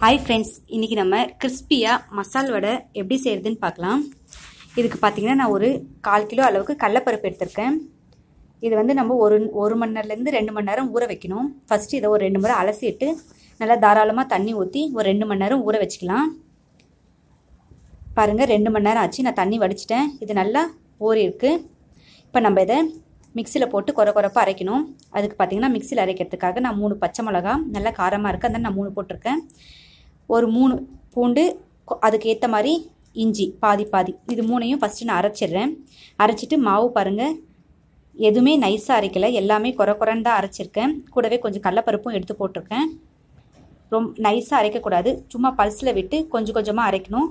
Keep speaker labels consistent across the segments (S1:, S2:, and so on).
S1: hi friends இன்றைக்கி நம்ம கிறிஸ்பியாக மசால் வடை எப்படி செய்கிறதுன்னு பார்க்கலாம் இதுக்கு பார்த்தீங்கன்னா நான் ஒரு கால் கிலோ அளவுக்கு கடலப்பருப்பு எடுத்திருக்கேன் இது வந்து நம்ம ஒரு ஒரு மணி நேரத்துலேருந்து ரெண்டு மணி நேரம் ஊற வைக்கணும் ஃபஸ்ட்டு இதை ஒரு ரெண்டு முறை அலசிட்டு நல்லா தாராளமாக தண்ணி ஊற்றி ஒரு ரெண்டு மணி நேரம் ஊற வச்சுக்கலாம் பாருங்கள் ரெண்டு மணி நேரம் ஆச்சு நான் தண்ணி வடிச்சிட்டேன் இது நல்லா ஊறி இருக்குது இப்போ நம்ம இதை மிக்சியில் போட்டு குறை குறைப்பாக அரைக்கணும் அதுக்கு பார்த்தீங்கன்னா மிக்சியில் அரைக்கிறதுக்காக நான் மூணு பச்சை மிளகா நல்லா காரமாக இருக்குது அதனால் நான் மூணு போட்டிருக்கேன் ஒரு மூணு பூண்டு அதுக்கு ஏற்ற மாதிரி இஞ்சி பாதி பாதி இது மூணையும் ஃபஸ்ட்டு நான் அரைச்சிடுறேன் அரைச்சிட்டு மாவு பாருங்கள் எதுவுமே நைஸாக அரைக்கலை எல்லாமே குறை குறைன்னு தான் அரைச்சிருக்கேன் கூடவே கொஞ்சம் கடலப்பருப்பும் எடுத்து போட்டிருக்கேன் ரொம்ப நைஸாக அரைக்கக்கூடாது சும்மா பல்ஸில் விட்டு கொஞ்சம் கொஞ்சமாக அரைக்கணும்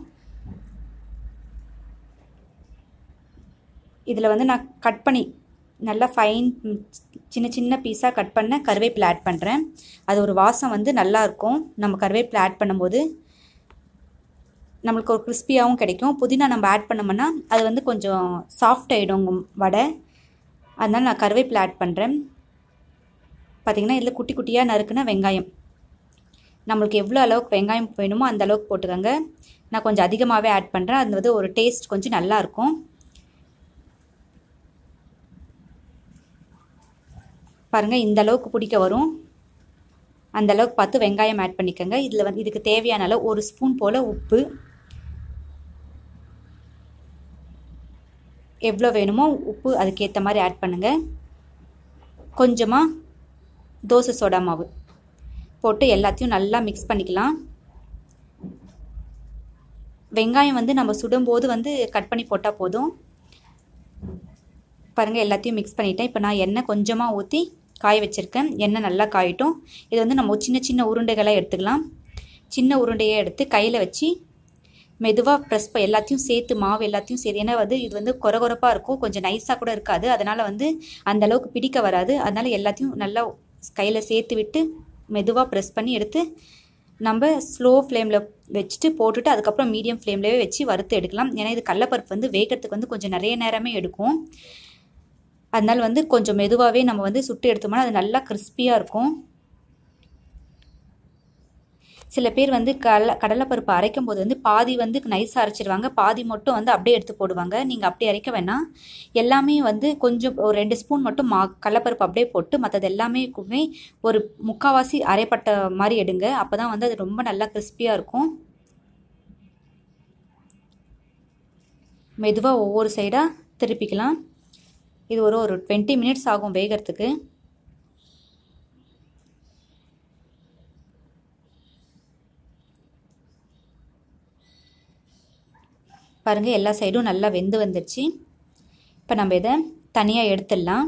S1: இதில் வந்து நான் கட் பண்ணி நல்லா ஃபைன் சின்ன சின்ன பீஸாக கட் பண்ண கருவேப்பிலை ஆட் பண்ணுறேன் அது ஒரு வாசம் வந்து நல்லாயிருக்கும் நம்ம கருவேப்பிலை ஆட் பண்ணும்போது நம்மளுக்கு ஒரு கிறிஸ்பியாகவும் கிடைக்கும் புதினா நம்ம ஆட் பண்ணோம்னா அது வந்து கொஞ்சம் சாஃப்ட் ஆகிடும் வடை அதனால் நான் கருவேப்பிலை ஆட் பண்ணுறேன் பார்த்திங்கன்னா இதில் குட்டி குட்டியாக நறுக்குன வெங்காயம் நம்மளுக்கு எவ்வளோ அளவுக்கு வெங்காயம் வேணுமோ அந்த அளவுக்கு போட்டுக்கோங்க நான் கொஞ்சம் அதிகமாகவே ஆட் பண்ணுறேன் அது வந்து ஒரு டேஸ்ட் கொஞ்சம் நல்லாயிருக்கும் பாருங்கள் இந்த அளவுக்கு பிடிக்க வரும் அந்த அளவுக்கு பார்த்து வெங்காயம் ஆட் பண்ணிக்கோங்க இதில் வந்து இதுக்கு தேவையான அளவு ஒரு ஸ்பூன் போல் உப்பு எவ்வளோ வேணுமோ உப்பு அதுக்கேற்ற மாதிரி ஆட் பண்ணுங்கள் கொஞ்சமாக தோசை சோடா மாவு போட்டு எல்லாத்தையும் நல்லா மிக்ஸ் பண்ணிக்கலாம் வெங்காயம் வந்து நம்ம சுடும்போது வந்து கட் பண்ணி போட்டால் போதும் பாருங்கள் எல்லாத்தையும் மிக்ஸ் பண்ணிவிட்டேன் இப்போ நான் எண்ணெய் கொஞ்சமாக ஊற்றி காய வச்சுருக்கேன் எண்ணெய் நல்லா காயட்டும் இது வந்து நம்ம சின்ன சின்ன உருண்டைகளாக எடுத்துக்கலாம் சின்ன உருண்டையை எடுத்து கையில் வச்சு மெதுவாக ப்ரெஸ் எல்லாத்தையும் சேர்த்து மாவு எல்லாத்தையும் சேர்த்து ஏன்னா வந்து இது வந்து குறை குறைப்பாக இருக்கும் கொஞ்சம் நைஸாக கூட இருக்காது அதனால் வந்து அந்த அளவுக்கு பிடிக்க வராது அதனால் எல்லாத்தையும் நல்லா கையில் சேர்த்து விட்டு மெதுவாக ப்ரெஸ் பண்ணி எடுத்து நம்ம ஸ்லோ ஃப்ளேமில் வச்சுட்டு போட்டுட்டு அதுக்கப்புறம் மீடியம் ஃப்ளேம்லேயே வச்சு வறுத்து எடுக்கலாம் ஏன்னா இது கடலப்பருப்பு வந்து வேகிறதுக்கு வந்து கொஞ்சம் நிறைய நேரமே எடுக்கும் அதனால் வந்து கொஞ்சம் மெதுவாகவே நம்ம வந்து சுட்டு எடுத்தோம்னா அது நல்லா கிறிஸ்பியாக இருக்கும் சில பேர் வந்து கடலை கடலைப்பருப்பு அரைக்கும் போது வந்து பாதி வந்து நைஸாக அரைச்சிடுவாங்க பாதி மட்டும் வந்து அப்படியே எடுத்து போடுவாங்க நீங்கள் அப்படி அரைக்க வேணாம் எல்லாமே வந்து கொஞ்சம் ஒரு ரெண்டு ஸ்பூன் மட்டும் மா கடலைப்பருப்பு அப்படியே போட்டு மற்றது எல்லாமே ஒரு முக்கால்வாசி அரைப்பட்ட மாதிரி எடுங்க அப்போ தான் வந்து அது ரொம்ப நல்லா கிறிஸ்பியாக இருக்கும் மெதுவாக ஒவ்வொரு சைடாக திருப்பிக்கலாம் இது ஒரு ஒரு டுவெண்ட்டி மினிட்ஸ் ஆகும் வேகிறதுக்கு பாருங்கள் எல்லா சைடும் நல்லா வெந்து வந்துடுச்சு இப்போ நம்ம இதை தனியாக எடுத்துடலாம்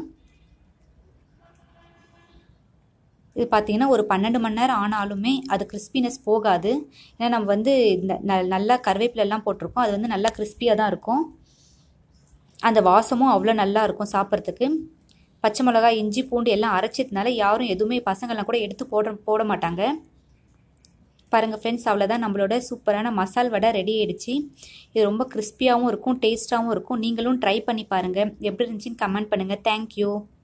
S1: இது பார்த்தீங்கன்னா ஒரு பன்னெண்டு மணி நேரம் ஆனாலுமே அது கிறிஸ்பினஸ் போகாது ஏன்னா நம்ம வந்து நல்லா கருவேப்பிலெல்லாம் போட்டிருக்கோம் அது வந்து நல்லா கிறிஸ்பியாக தான் இருக்கும் அந்த வாசமும் அவ்வளோ நல்லா இருக்கும் சாப்பிட்றதுக்கு பச்சை மிளகா இஞ்சி பூண்டு எல்லாம் அரைச்சதுனால யாரும் எதுவுமே பசங்கள்லாம் கூட எடுத்து போட போட மாட்டாங்க பாருங்கள் ஃப்ரெண்ட்ஸ் அவ்வளோதான் நம்மளோட சூப்பரான மசால் வடை ரெடி ஆகிடுச்சு இது ரொம்ப கிறிஸ்பியாகவும் இருக்கும் டேஸ்ட்டாகவும் இருக்கும் நீங்களும் ட்ரை பண்ணி பாருங்கள் எப்படி இருந்துச்சுன்னு கமெண்ட் பண்ணுங்கள் தேங்க்யூ